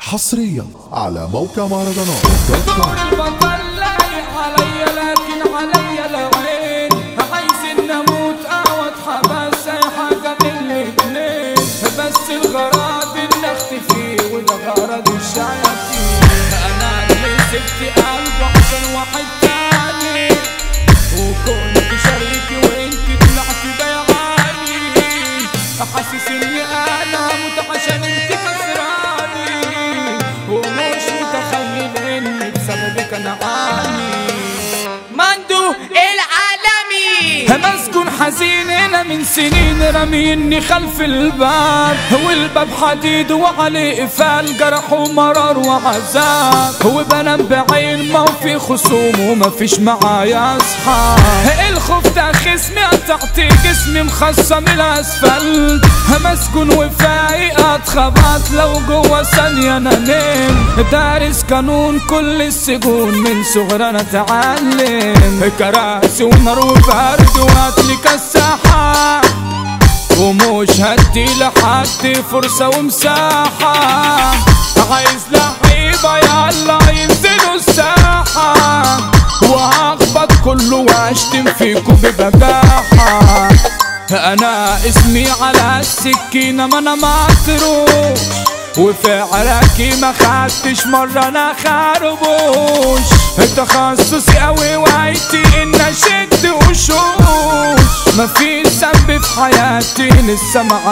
حصريا على موقع مهرجانات دوت كوم. البطل لايق عليا لكن عليا العين عايز ان اموت او اتحبس اي حاجه من الاتنين بس الغرض ان اختفي وده غرض الشياطين انا اللي سبت قلبي عشان واحد تاني وكنت شريكي وانت طلعت بيعاني حاسس اني انا هموت عشان انت كسراني ومش متخيل اني بسببك انا عاني مندو العالمي مسكون حزين انا من سنين رميني خلف الباب والباب حديد وعليه قفال جرح ومرار وعذاب هو بنام بعين ما في خصوم وما فيش معايا اصحاب الخوف ده خصمي قطعت جسمي مخصم الاسفلت مسكون وفايق اتخبط لو جوا ثانية انا نام دارس قانون كل السجون من صغر انا اتعلم كراسي ونار وبرد وقتلي كالساحة ومش هدي لحد فرصة ومساحة عايز لعيبة يلا ينزلوا الساحة وهخبط كله واشتم فيكوا ببجاحة انا اسمي على السكينة ما انا معتروش وفعلك ما خدتش مرة انا خربوش تخصصي قوي وعيتي ان اشد وشوش مفيش ذنب في حياتي لسه ما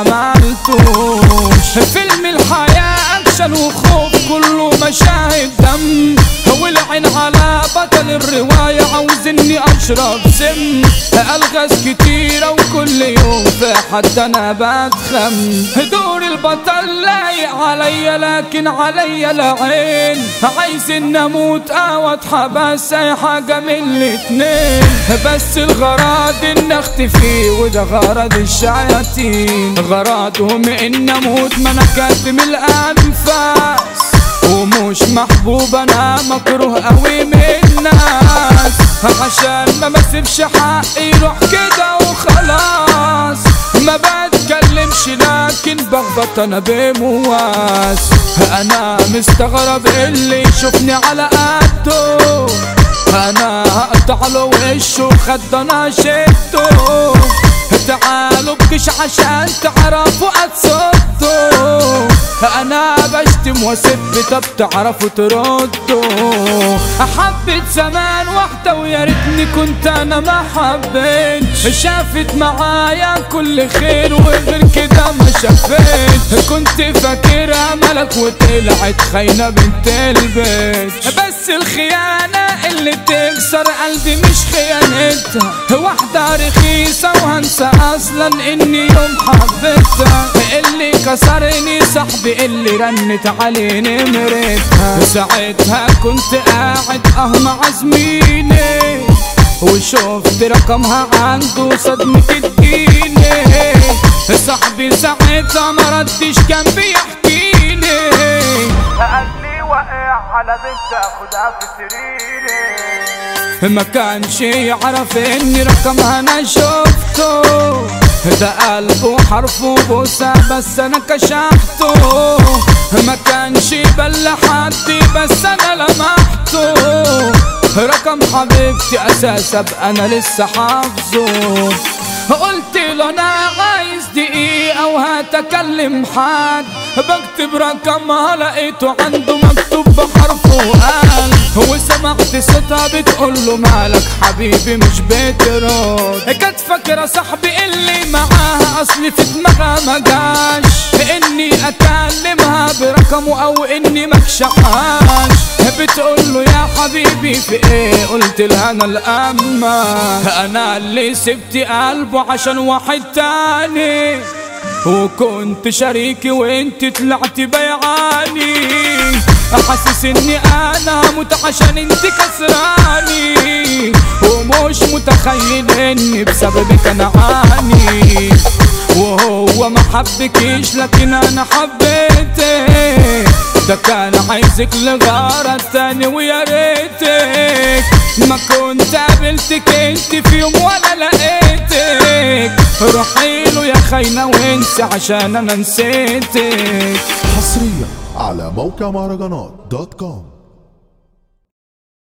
عملتوش فيلم الحياة اكشن وخوف كله مشاهد دم والعين على بطل الرواية عاوز اني اشرب سم الغاز كتيرة وكل يوم في حد انا بتخم دور البطل لايق عليا لكن عليا العين عايز ان اموت او اتحبس اي حاجة من الاتنين بس الغرض ان اختفي وده غرض الشياطين غرضهم ان اموت ما انا كاتم الانفاس ومش محبوب انا مكروه قوي من الناس عشان ما بسيبش حقي يروح كده وخلاص ما بتكلمش لكن بخبط انا بمواس انا مستغرب اللي يشوفني على قده انا هقطع له وشه خد انا شده تعالوا بكش عشان تعرفوا اتصدوا انا بشتم واسب طب تعرفوا تردوا حبيت زمان واحدة ويا ريتني كنت انا ما حبيت شافت معايا كل خير وغير كده ما شافت كنت فاكرها ملك وطلعت خاينة بنت البيت بس الخيانة اللي تكسر قلبي مش خيانتها واحدة رخيصة وهنسى اصلا اني يوم حبيتها اللي كسرني صاحبي اللي رنت عليه نمرتها ساعتها كنت قاعد اه مع زميلي وشفت رقمها عنده صدمة اديني صاحبي ساعتها ما ردش كان بيحكيلي قال لي واقع على بنت اخدها في سريري ما كانش يعرف اني رقمها انا شفته ده قلبه حرفه بوسة بس انا كشحته ما كانش بل حد بس انا لمحته رقم حبيبتي اساسا ابقى انا لسه حافظه قلت له انا عايز دقيقة وهتكلم حد بكتب رقمها لقيته عنده مكتوب بحرفه وقال هو سمعت صوتها بتقول له مالك حبيبي مش بترد كانت فاكرة صاحبي اللي معاها اصلي في دماغها ما جاش اني اكلمها برقمه او اني مكشحاش بتقول له يا حبيبي في ايه قلت لها انا الامة انا اللي سبت قلبه عشان واحد تاني وكنت شريكي وانت طلعت بيعاني حاسس اني انا هموت عشان انت كسراني ومش متخيل اني بسببك انا عاني وهو ما حبكيش لكن انا حبيتك ده كان عايزك لغرض تاني ويا ريتك ما كنت قابلتك انت في يوم ولا لقيتك روحي له يا خاينه وانسي عشان انا نسيتك حصريا على موقع مهرجانات دوت كوم